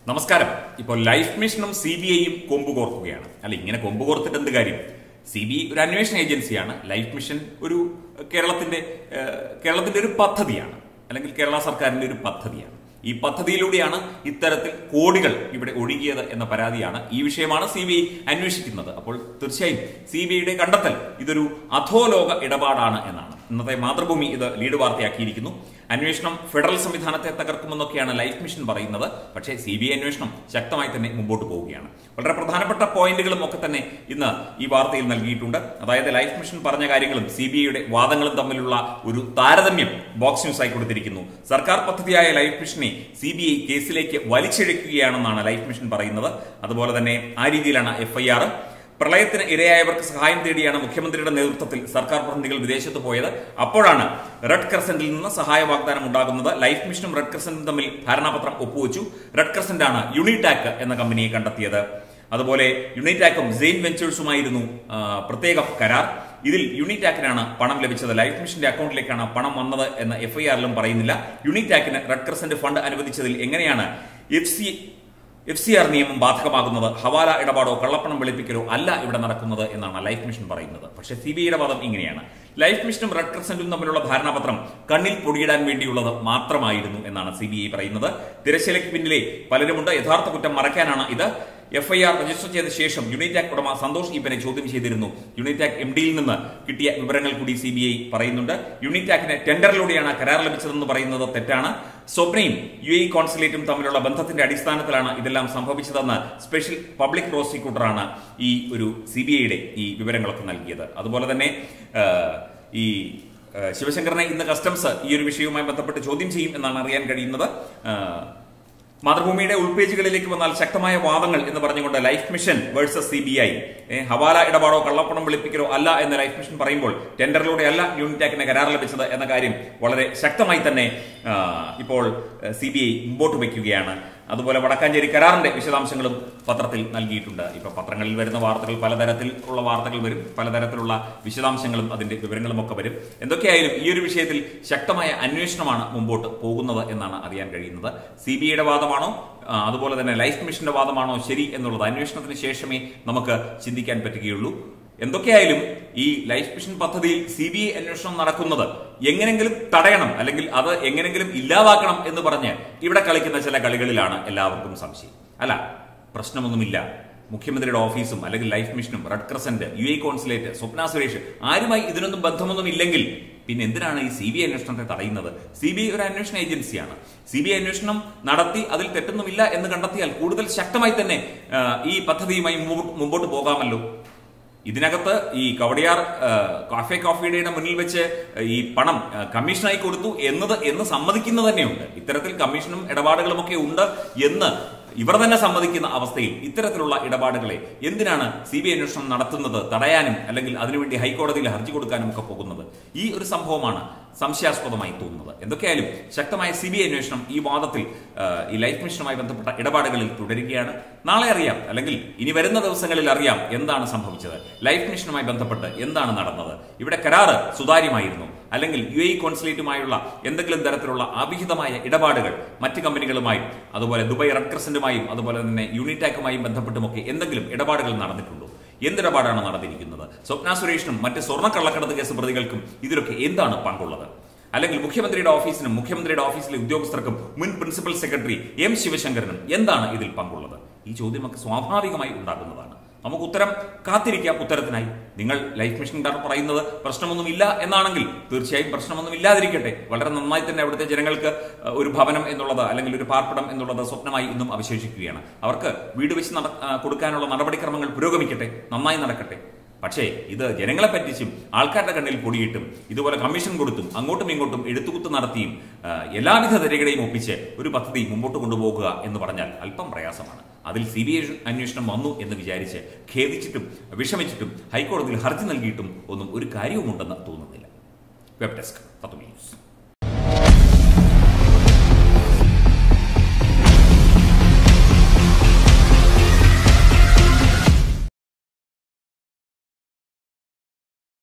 നമസ്കാരം ഇപ്പോൾ ലൈഫ് മിഷനും സി ബി ഐയും കൊമ്പ് കോർക്കുകയാണ് അല്ല ഇങ്ങനെ കൊമ്പ് കോർത്തിട്ട് എന്ത് കാര്യം സി ബി ഐ ഒരു അന്വേഷണ ഏജൻസിയാണ് ലൈഫ് മിഷൻ ഒരു കേരളത്തിന്റെ ഏഹ്, കേരളത്തിന്റെ ഒരു പദ്ധതിയാണ് അല്ലെങ്കിൽ കേരള സർക്കാരിന്റെ ഒരു പദ്ധതിയാണ് ഈ പദ്ധതിയിലൂടെയാണ് ഇത്തരത്തിൽ കോടികൾ ഇവിടെ ഒഴുകിയത് എന്ന പരാതിയാണ് ഈ വിഷയമാണ് സി ബി ഐ അന്വേഷിക്കുന്നത് അപ്പോൾ തീർച്ചയായും സി ബി ഐയുടെ കണ്ടെത്തൽ ഇതൊരു അധോലോക ഇടപാടാണ് എന്നാണ് ഇന്നത്തെ മാതൃഭൂമി ഇത് ലീഡ് വാർത്തയാക്കിയിരിക്കുന്നു അന്വേഷണം ഫെഡറൽ സംവിധാനത്തെ തകർക്കുമെന്നൊക്കെയാണ് ലൈഫ് മിഷൻ പറയുന്നത് പക്ഷേ സി ബി ഐ അന്വേഷണം ശക്തമായി തന്നെ മുമ്പോട്ട് പോവുകയാണ് വളരെ പ്രധാനപ്പെട്ട പോയിന്റുകളും ഒക്കെ തന്നെ ഇന്ന് ഈ വാർത്തയിൽ നൽകിയിട്ടുണ്ട് അതായത് ലൈഫ് മിഷൻ പറഞ്ഞ കാര്യങ്ങളും സി ബി ഐയുടെ വാദങ്ങളും തമ്മിലുള്ള ഒരു താരതമ്യം ബോക്സ് ന്യൂസായി കൊടുത്തിരിക്കുന്നു സർക്കാർ പദ്ധതിയായ ലൈഫ് മിഷനെ സി ബി ഐ കേസിലേക്ക് വലിച്ചിഴക്കുകയാണെന്നാണ് ലൈഫ് മിഷൻ പറയുന്നത് അതുപോലെ തന്നെ ആ രീതിയിലാണ് എഫ്ഐആർ പ്രളയത്തിന് ഇരയായവർക്ക് സഹായം തേടിയാണ് മുഖ്യമന്ത്രിയുടെ നേതൃത്വത്തിൽ സർക്കാർ പ്രതിനിധികൾ വിദേശത്ത് പോയത് അപ്പോഴാണ് റെഡ് ക്രസന്റിൽ നിന്ന് സഹായ വാഗ്ദാനം ഉണ്ടാകുന്നത് ലൈഫ് മിഷനും റെഡ് ക്രസന്റും തമ്മിൽ ധാരണാപത്രം ഒപ്പുവെച്ചു റെഡ് ക്രസന്റ് ആണ് യൂണിടാക് എന്ന കമ്പനിയെ കണ്ടെത്തിയത് അതുപോലെ യൂണിടാക്കും സെയിൻ വെഞ്ചേഴ്സുമായിരുന്നു ആ, പ്രത്യേക കരാർ ഇതിൽ യൂണിടാക്കിനാണ് പണം ലഭിച്ചത് ലൈഫ് മിഷന്റെ അക്കൗണ്ടിലേക്കാണ് പണം വന്നത് എന്ന് എഫ്ഐആറിലും പറയുന്നില്ല യൂണിടാക്കിന് റെഡ് ക്രസന്റ് ഫണ്ട് അനുവദിച്ചതിൽ എങ്ങനെയാണ് F C F C R നിയമം ബാധകമാകുന്നത് ഹവാല ഇടപാടോ കള്ളപ്പണം വെളുപ്പിക്കലോ അല്ല ഇവിടെ നടക്കുന്നത് എന്നാണ് ലൈഫ് മിഷൻ പറയുന്നത് പക്ഷേ സി ബി ഐയുടെ വാദം ഇങ്ങനെയാണ് ലൈഫ് മിഷനും റെഡ് ക്രസന്റും തമ്മിലുള്ള ധാരണാപത്രം കണ്ണിൽ പൊടിയിടാൻ വേണ്ടിയുള്ളത് മാത്രമായിരുന്നു എന്നാണ് സി ബി ഐ പറയുന്നത് തിരശ്ശീലയ്ക്ക് പിന്നിലെ പലരുമുണ്ട് യഥാർത്ഥ കുറ്റം മറയ്ക്കാനാണ് ഇത് എഫ്ഐആർ രജിസ്റ്റർ ചെയ്ത ശേഷം യുണിറ്റാക് ഉടമ സന്തോഷ് ഈപ്പനെ ചോദ്യം ചെയ്തിരുന്നു യുണിറ്റാക് എം ഡിയിൽ നിന്ന് കിട്ടിയ വിവരങ്ങൾ കൂടി സി ബി ഐ പറയുന്നുണ്ട് യുണിറ്റാക്കിന് ടെൻഡറിലൂടെയാണ് കരാർ ലഭിച്ചതെന്ന് പറയുന്നത് തെറ്റാണ് സ്വപ്നയും യു എ കോൺസുലേറ്റും തമ്മിലുള്ള ബന്ധത്തിന്റെ അടിസ്ഥാനത്തിലാണ് ഇതെല്ലാം സംഭവിച്ചതെന്ന് സ്പെഷ്യൽ പബ്ലിക് പ്രോസിക്യൂട്ടറാണ് ഈ ഒരു സി ബി ഐയുടെ ഈ വിവരങ്ങളൊക്കെ നൽകിയത് അതുപോലെ തന്നെ ആ, ഈ ആ, ശിവശങ്കരനെ ഇന്ന് കസ്റ്റംസ് ഈ ഒരു വിഷയവുമായി ബന്ധപ്പെട്ട് ചോദ്യം ചെയ്യും എന്നാണ് അറിയാൻ കഴിയുന്നത് ആ, മാതൃഭൂമിയുടെ ഉൾപേജുകളിലേക്ക് വന്നാൽ ശക്തമായ വാദങ്ങൾ എന്ന് പറഞ്ഞുകൊണ്ട് Life Mission versus C B I ഹവാല ഇടപാടോ കള്ളപ്പണം വെളുപ്പിക്കലോ അല്ല എന്ന് ലൈഫ് മിഷൻ പറയുമ്പോൾ ടെൻഡറിലൂടെ അല്ല യൂണിറ്റാക്കിന് കരാർ ലഭിച്ചത് എന്ന കാര്യം വളരെ ശക്തമായി തന്നെ ആ, ഇപ്പോൾ സി ബി ഐ മുമ്പോട്ട് വയ്ക്കുകയാണ് അതുപോലെ വടക്കാഞ്ചേരി കരാറിന്റെ വിശദാംശങ്ങളും പത്രത്തിൽ നൽകിയിട്ടുണ്ട് ഇപ്പൊ പത്രങ്ങളിൽ വരുന്ന വാർത്തകൾ പലതരത്തിൽ ഉള്ള വാർത്തകൾ വരും പലതരത്തിലുള്ള വിശദാംശങ്ങളും അതിന്റെ വിവരങ്ങളും ഒക്കെ വരും എന്തൊക്കെയായാലും ഈ ഒരു വിഷയത്തിൽ ശക്തമായ അന്വേഷണമാണ് മുമ്പോട്ട് പോകുന്നത് എന്നാണ് അറിയാൻ കഴിയുന്നത് സി ബി ഐയുടെ വാദമാണോ ആ, അതുപോലെ തന്നെ ലൈഫ് മിഷന്റെ വാദമാണോ ശരി എന്നുള്ളത് അന്വേഷണത്തിന് ശേഷമേ നമുക്ക് ചിന്തിക്കാൻ പറ്റുകയുള്ളൂ എന്തൊക്കെയായാലും ഈ ലൈഫ് മിഷൻ പദ്ധതിയിൽ സി ബി ഐ അന്വേഷണം നടക്കുന്നത് എങ്ങനെങ്കിലും തടയണം അല്ലെങ്കിൽ അത് എങ്ങനെങ്കിലും ഇല്ലാതാക്കണം എന്ന് പറഞ്ഞ് ഇവിടെ കളിക്കുന്ന ചില കളികളിലാണ് എല്ലാവർക്കും സംശയം അല്ല പ്രശ്നമൊന്നുമില്ല മുഖ്യമന്ത്രിയുടെ ഓഫീസും അല്ലെങ്കിൽ ലൈഫ് മിഷനും Red Crescent U A consulate Swapna Suresh ആരുമായി ഇതിനൊന്നും ബന്ധമൊന്നും ഇല്ലെങ്കിൽ പിന്നെ എന്തിനാണ് ഈ സി ബി ഐ അന്വേഷണത്തെ തടയുന്നത് സി ബി ഐ ഒരു അന്വേഷണ ഏജൻസിയാണ് സി ബി ഐ അന്വേഷണം നടത്തി അതിൽ തെറ്റൊന്നുമില്ല എന്ന് കണ്ടെത്തിയാൽ കൂടുതൽ ശക്തമായി തന്നെ ആ, ഈ പദ്ധതിയുമായി മുമ്പോ- മുമ്പോട്ട് പോകാമല്ലോ ഇതിനകത്ത് ഈ കവടിയാർ ആ, കാഫെ കോഫിയുടെ മുന്നിൽ വെച്ച് ഈ പണം ആ, കമ്മീഷനായി കൊടുത്തു എന്നത് എന്ന് സമ്മതിക്കുന്നത് തന്നെയുണ്ട് ഇത്തരത്തിൽ കമ്മീഷനും ഇടപാടുകളും ഒക്കെ ഉണ്ട് എന്ന് ഇവർ തന്നെ സമ്മതിക്കുന്ന അവസ്ഥയിൽ ഇത്തരത്തിലുള്ള ഇടപാടുകളെ എന്തിനാണ് സി ബി ഐ അന്വേഷണം നടത്തുന്നത് തടയാനും അല്ലെങ്കിൽ അതിനുവേണ്ടി ഹൈക്കോടതിയിൽ ഹർജി കൊടുക്കാനും ഒക്കെ പോകുന്നത് ഈ ഒരു സംഭവമാണ് സംശയാസ്പദമായി തോന്നുന്നത് എന്തൊക്കെയായാലും ശക്തമായ സി ബി ഐ അന്വേഷണം ഈ വാദത്തിൽ ആ, ഈ ലൈഫ് മിഷനുമായി ബന്ധപ്പെട്ട ഇടപാടുകളിൽ തുടരുകയാണ് നാളെ അറിയാം അല്ലെങ്കിൽ ഇനി വരുന്ന ദിവസങ്ങളിൽ അറിയാം എന്താണ് സംഭവിച്ചത് ലൈഫ് മിഷനുമായി ബന്ധപ്പെട്ട് എന്താണ് നടന്നത് ഇവിടെ കരാറ് സുതാര്യമായിരുന്നു അല്ലെങ്കിൽ യു എ കോൺസുലേറ്റുമായുള്ള എന്തെങ്കിലും തരത്തിലുള്ള അവിഹിതമായ ഇടപാടുകൾ മറ്റ് കമ്പനികളുമായും അതുപോലെ ദുബായ് റെഡ് ക്രസന്റുമായും അതുപോലെ തന്നെ യൂണിടാക്കുമായും ബന്ധപ്പെട്ടുമൊക്കെ എന്തെങ്കിലും ഇടപാടുകൾ നടന്നിട്ടുണ്ടോ എന്തിടപാടാണ് നടന്നിരിക്കുന്നത് സ്വപ്ന സുരേഷിനും മറ്റ് സ്വർണ്ണ കള്ളക്കടത്ത് കേസ് പ്രതികൾക്കും ഇതിലൊക്കെ എന്താണ് പങ്കുള്ളത് അല്ലെങ്കിൽ മുഖ്യമന്ത്രിയുടെ ഓഫീസിനും മുഖ്യമന്ത്രിയുടെ ഓഫീസിലെ ഉദ്യോഗസ്ഥർക്കും മുൻ പ്രിൻസിപ്പൽ സെക്രട്ടറി എം ശിവശങ്കരനും എന്താണ് ഇതിൽ പങ്കുള്ളത് ഈ ചോദ്യമൊക്കെ സ്വാഭാവികമായി ഉണ്ടാകുന്നതാണ് നമുക്ക് ഉത്തരം കാത്തിരിക്കാം ഉത്തരത്തിനായി നിങ്ങൾ ലൈഫ് മിഷൻകാർ പറയുന്നത് പ്രശ്നമൊന്നുമില്ല എന്നാണെങ്കിൽ തീർച്ചയായും പ്രശ്നമൊന്നും ഇല്ലാതിരിക്കട്ടെ വളരെ നന്നായി തന്നെ അവിടുത്തെ ജനങ്ങൾക്ക് അഹ്, ഒരു ഭവനം എന്നുള്ളത് അല്ലെങ്കിൽ ഒരു പാർപ്പിടം എന്നുള്ളത് സ്വപ്നമായി ഇന്നും അവശേഷിക്കുകയാണ് അവർക്ക് വീട് വെച്ച് നട- ആ, കൊടുക്കാനുള്ള നടപടിക്രമങ്ങൾ പുരോഗമിക്കട്ടെ നന്നായി നടക്കട്ടെ പക്ഷേ ഇത് ജനങ്ങളെ പറ്റിച്ചും ആൾക്കാരുടെ കണ്ണിൽ പൊടിയിട്ടും ഇതുപോലെ കമ്മീഷൻ കൊടുത്തും അങ്ങോട്ടും ഇങ്ങോട്ടും എടുത്തുകുത്ത് നടത്തിയും ആ, എല്ലാവിധ തിരകടെയും ഒപ്പിച്ച് ഒരു പദ്ധതി മുമ്പോട്ട് കൊണ്ടുപോകുക എന്ന് പറഞ്ഞാൽ അല്പം പ്രയാസമാണ് അതിൽ സി ബി ഐ അന്വേഷണം വന്നു എന്ന് വിചാരിച്ച് ഖേദിച്ചിട്ടും വിഷമിച്ചിട്ടും ഹൈക്കോടതിയിൽ ഹർജി നൽകിയിട്ടും ഒന്നും ഒരു കാര്യവുമുണ്ടെന്ന് തോന്നുന്നില്ല വെബ് ഡെസ്ക് തത്വ ന്യൂസ്